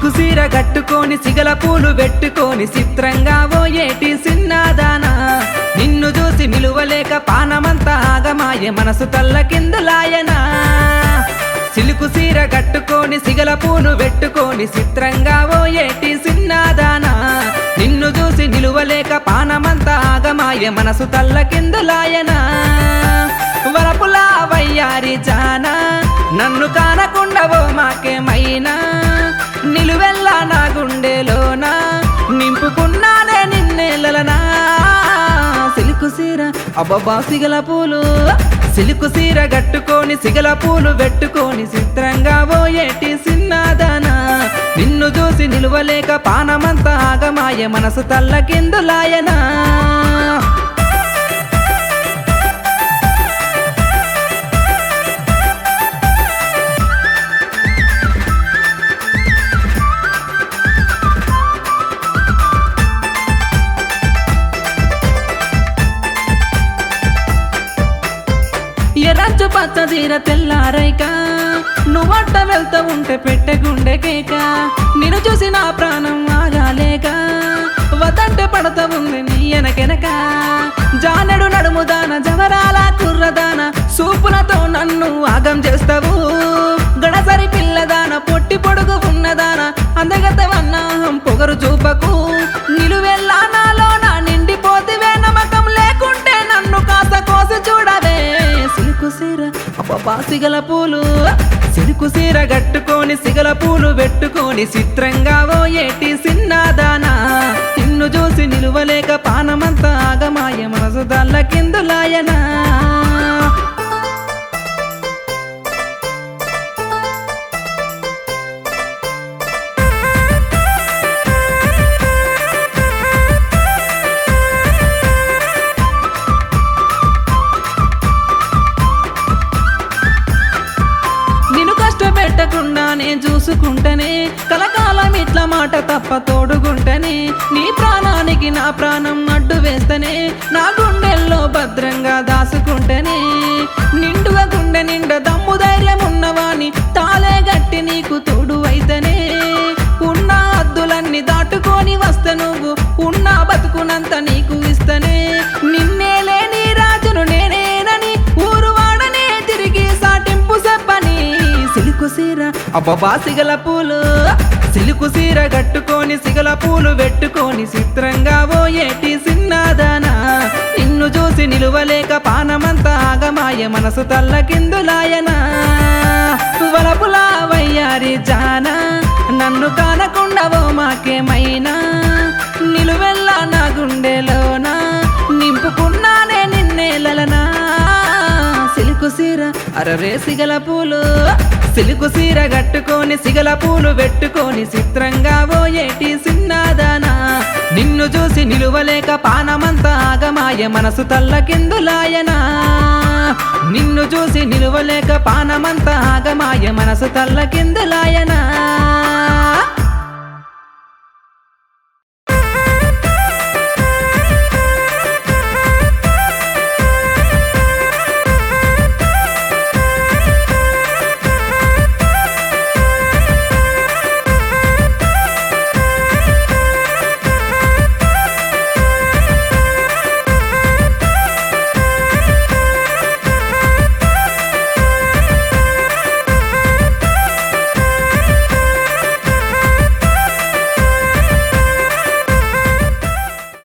silk సీర కట్టుకొని సిగల పూలు పెట్టుకొని చిత్రంగా ఓ ఏటి సిన్నాదానా నిన్ను చూసి నిలువలేక పానమంతా ఆగమాయే మనసు తల్ల కిందులాయనా సిలుకు సీర కట్టుకొని సిగల పూలు పెట్టుకొని చిత్రంగా ఓ ఏటి సిన్నాదానా నిన్ను చూసి నిలువలేక పానమంతా ఆగమాయే మనసు తల్ల కిందులాయనా వరపులా వయ్యారి జానా నన్ను కానకుండా ఓ మాకేమైనా నిలువెల్లా నా గుండెలోన నింపుకున్నానే నిన్నేలనా సిలుకు సీర అబ్బబ్బా సిగల పూలు సిలుకు సీర కట్టుకొని సిగల పూలు పెట్టుకొని చిత్రంగా ఓ ఏటి సిన్నాదానా నిన్ను చూసి నిలువలేక పానమంతా ఆగమాయ మనసు తల్ల కిందులాయనా ఎర్రంచు పచ్చ తీర తెల్లారైక నువ్వట్ట వెళ్తా ఉంటే పెట్టె గుండె కేక నిన్ను చూసి నా ప్రాణం ఆగాలేక వదంటే పడతా ఉంది నీ ఎనకెనక జానెడు నడుముదాన జవరాల కుర్రదాన సూపులతో నన్ను ఆగం చేస్తావు గడసరి పిల్లదాన పొట్టి పొడుగు ఉన్నదాన అందగతవన్నాహం పొగరు చూపకు నిలువెల్లా నాలో నా నిండిపోతివే నమ్మకం లేకుంటే నన్ను కాస్త కోసి చూడవే సిలుకు సీర అబ్బా సిగల పూలు సిలుకు సీర కట్టుకొని సిగల పూలు పెట్టుకొని చిత్రంగా ఓ ఏటి సిన్నాదానా నిన్ను చూసి నిలువలేక పానమంతా ఆగమాయ మనసు దల్ల కిందులాయనా నిన్ను కష్టపెట్టకుండా నేను చూసుకుంటేనే కలకాలం ఇట్లా మాట తప్ప తోడుగుంటనే నీ ప్రాణానికి నా ప్రాణం అడ్డు వేస్తనే నా గుండెల్లో భద్రంగా దాసుకుంటేనే నిండుగా గుండె నిండా దమ్ము ధైర్యం ఉన్నవాని తాలే గట్టి నీకు తోడు అయితేనే ఉన్న అద్దులన్నీ దాటుకొని వస్త నువ్వు ఉన్న బతుకునంత నీకు ఇస్తనే నిన్నే లేని రాజును నేనేనని ఊరు వాడనే తిరిగి సాటింపు చెప్పని సిలుకు సీర అబ్బబ్బా సిగల పూలు సిలుకు సీర కట్టుకొని సిగల పూలు పెట్టుకొని చిత్రంగా ఓ ఏటి సిన్నాదానా నిన్ను చూసి నిలువలేక పానమంతా ఆగమాయ మనసు తల్ల కిందులాయనా వలపులా వయ్యారి జానా నన్ను కానకుండా ఓ మాకేమైనా నిలువెల్లా నా గుండెలోన నింపుకున్నానే నిన్నేలనా సిలుకు సీర అరరే సిగల పూలు సిలుకు సీర కట్టుకొని సిగల పూలు పెట్టుకొని చిత్రంగా ఓ ఏటి సిన్నాదానా నిన్ను చూసి నిలువలేక పానమంతా ఆగమాయ మనసు తల్ల కిందులాయనా నిన్ను చూసి నిలువలేక పానమంతా ఆగమాయ మనసు తల్ల కిందులాయనా